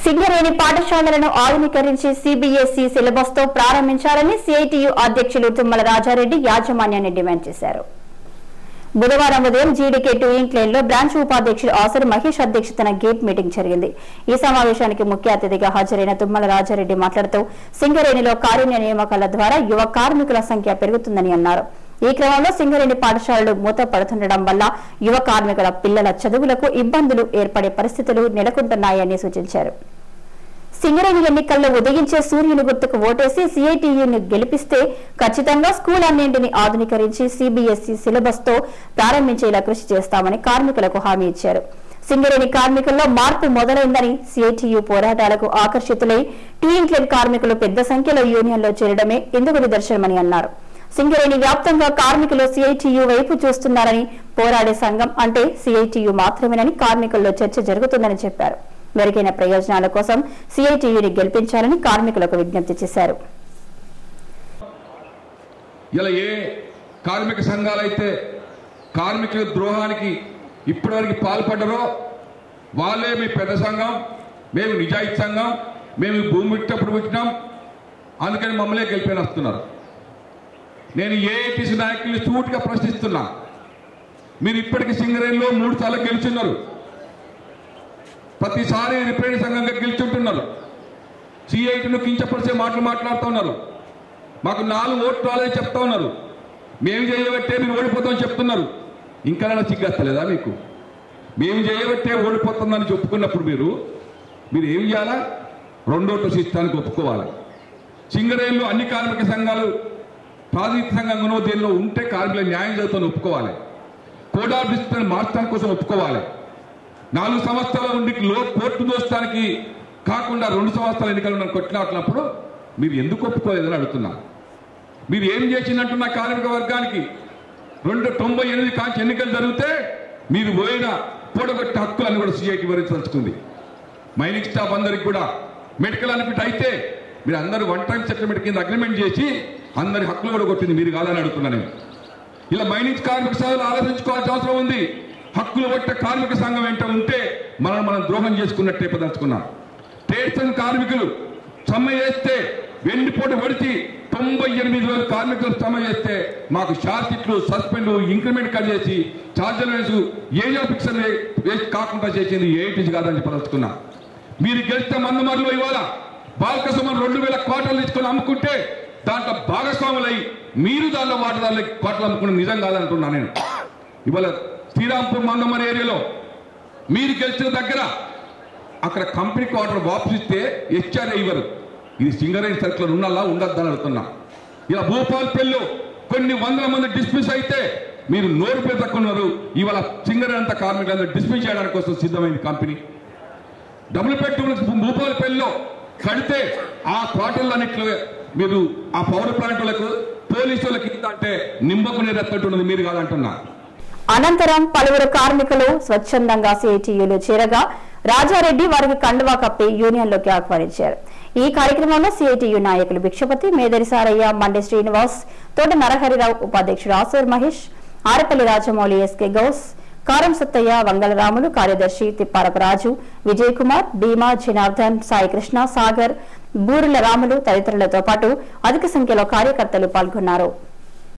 సింగరేణి పాఠశాలలను ఆధునీకరించి CBSE syllabus తో ప్రారంభించాలని సిఐటియు అధ్యక్షులు తుమ్మల రాజారెడ్డి యాజమాన్యాన్ని డిమాండ్ చేశారు బుధవారం ఉదయం జీడీకే టూ ఇంక్లేన్ లో బ్రాంచ్ ఉపాధ్యక్షులు ఆసరు మహేష్ అధ్యక్షతన గేట్ మీటింగ్ జరిగింది ఈ సమావేశానికి ముఖ్య అతిథిగా హాజరైన తుమ్మల రాజారెడ్డి మాట్లాడుతూ సింగరేణిలో కారుణ్య నియామకాల ద్వారా యువ కార్మికుల సంఖ్య పెరుగుతుందని అన్నారు ఈ క్రమంలో సింగరేణి పాఠశాలలు మూతపడుతుండడం వల్ల యువ కార్మికుల పిల్లల చదువులకు ఇబ్బందులు ఏర్పడే పరిస్థితులు నెలకొంటున్నాయని సూచించారు సింగరేణి ఎన్నికల్లో ఉదయించే సూర్యుని గుర్తుకు ఓటేసి సిఐటియుని గెలిపిస్తే ఖచ్చితంగా స్కూల్ అన్నింటిని ఆధునీకరించి సిబిఎస్ఈ సిలబస్ తో ప్రారంభించేలా కృషి చేస్తామని కార్మికులకు హామీ ఇచ్చారు సింగరేణి కార్మికుల్లో మార్పు మొదలైందని సిఐటియు పోరాటాలకు ఆకర్షితులై టీ ఇంక్లెన్ కార్మికులు పెద్ద సంఖ్యలో యూనియన్లో చేరడమే ఇందుకు నిదర్శనమని అన్నారు సింగరేణి వ్యాప్తంగా కార్మికులు సిఐటియు వైపు చూస్తున్నారని పోరాడే సంఘం అంటే సిఐటియు మాత్రమేనని కార్మికుల్లో చర్చ జరుగుతుందని చెప్పారు మెరుగైన ప్రయోజనాల కోసం సిఐటియుని గెలిపించాలని కార్మికులకు విజ్ఞప్తి చేశారు ఇలా ఏ కార్మిక సంఘాలైతే కార్మికుల ద్రోహానికి ఇప్పటివరకు పాల్పడ్డారో వాళ్ళే మీ పెద్ద సంఘం మేము నిజాయితీ సంఘం మేము ఈ భూమి విట్టప్పుడు పుట్టినాం అందుకని మమ్మల్ని గెలిపేని వస్తున్నారు నేను ఏఐటీసీ నాయకుల్ని సూటిగా ప్రశ్నిస్తున్నా మీరు ఇప్పటికి సింగరేణిలో మూడు సార్లు గెలుచున్నారు ప్రతిసారి రిపేర్ సంఘంగా గెలుచుంటున్నారు సిఐటిను కించపరిచే మాటలు మాట్లాడుతూ ఉన్నారు మాకు నాలుగు ఓట్లు రాలని చెప్తా ఉన్నారు మేము చేయబట్టే మీరు ఓడిపోతామని చెప్తున్నారు ఇంకా సిగ్గస్తలేదా మీకు మేము చేయబట్టే ఓడిపోతుందని చెప్పుకున్నప్పుడు మీరు మీరు ఏం చేయాలా రెండోట్లు సిస్టానికి ఒప్పుకోవాలి సింగరేణిలో అన్ని కార్మిక సంఘాలు ప్రాతినిధ్య సంఘంగానో దీనిలో ఉంటే కార్మికుల న్యాయం జరుగుతుందని ఒప్పుకోవాలి కోడా డిస్ప్లేని మార్చడానికి కోసం ఒప్పుకోవాలి నాలుగు సంవత్సరాల ఉండి లో కోర్టు దోస్తానికి కాకుండా రెండు సంవత్సరాల ఎన్నికలు నన్ను కొట్లాడినప్పుడు మీరు ఎందుకు ఒప్పుకోలేదని అడుగుతున్నా మీరు ఏం చేసినట్టున్న కార్మిక వర్గానికి రెండు తొంభై ఎనిమిది కాంచి ఎన్నికలు జరిగితే మీరు పోయిన పొడగొట్టిన హక్కులను కూడా సిఐటి భరించదలుచుకుంది మైనింగ్ స్టాఫ్ అందరికి కూడా మెడికల్ అనిపిట్ అయితే మీరు అందరూ వన్ టైం సెటిల్మెంట్ కింద అగ్రిమెంట్ చేసి అందరి హక్కులు కూడా కొట్టింది మీరు కాదని అడుగుతున్నా నేను ఇలా మైనింగ్ కార్మిక సంఘాలు ఆలోచించుకోవాల్సిన అవసరం ఉంది హక్కులు పట్టే కార్మిక సంఘం వెంట ఉంటే మనం మనం ద్రోహం చేసుకున్నట్టే పదలుచుకున్నాం ట్రేడ్స్ కార్మికులు సమ్మె చేస్తే వెండిపోటు పడిచి తొంభై ఎనిమిది వేల కార్మికులు సమ్మె చేస్తే మాకు షార్టిట్లు సస్పెండ్ ఇంక్రిమెంట్ కట్ చేసి ఛార్జర్ వేసు ఏజో ఫిక్షన్ వేసి కాకుండా చేసింది ఏఐటీసీ కాదని చెప్పదలుచుకున్నా మీరు గెలిస్తే మందమరిలో ఇవాళ బాలకసుమన్ రెండు వేల కోటలు తీసుకొని అమ్ముకుంటే దాంట్లో భాగస్వాములై మీరు దానిలో వాటదారులు కోటలు అమ్ముకున్న నిజం కాదంటున్నా నేను ఇవాళ శ్రీరాంపూర్ మందమరి ఏరియాలో మీరు గెలిచిన దగ్గర అక్కడ కంపెనీ క్వార్టర్ వాపసిస్తే హెచ్ఆర్ఏ ఇవ్వరు ఇది సింగరేణి సర్కిల్ ఉన్నలా ఉండద్దని అడుగుతున్నా ఇలా భూపాల్పల్లిలో కొన్ని వందల మంది డిస్మిస్ అయితే మీరు నోరు పేరు తక్కున్నారు ఇవాళ సింగరేణి అంత కార్మికులందరూ డిస్మిస్ చేయడానికి కోసం సిద్ధమైంది కంపెనీ డబుల్ బెడ్రూమ్ భూపాలపల్లిలో కడితే ఆ క్వార్టర్లన్నిట్లో మీరు ఆ పౌర ప్లాంట్లకు పోలీసు వాళ్ళకి ఇంత అంటే నింబకు నీరు ఎత్తట్టున్నది మీరు కాదంటున్నా అనంతరం పలువురు కార్మికులు స్వచ్ఛందంగా సిఐటియులు చేరగా రాజారెడ్డి వారికి కండువా కప్పి యూనియన్లోకి ఆహ్వానించారు ఈ కార్యక్రమంలో సిఐటియు నాయకులు భిక్షపతి మేదరి సారయ్య మండే శ్రీనివాస్ తోట నరహరిరావు ఉపాధ్యక్షుడు ఆసూర్ మహేష్ ఆరపల్లి రాజమౌళి ఎస్కే గౌస్ కారం సత్తయ్య వంగలరాములు కార్యదర్శి తిప్పారపు రాజు విజయ్ కుమార్ భీమా జనార్దన్ సాయికృష్ణ సాగర్ బూరుల రాములు తదితరులతో పాటు అధిక సంఖ్యలో కార్యకర్తలు పాల్గొన్నారు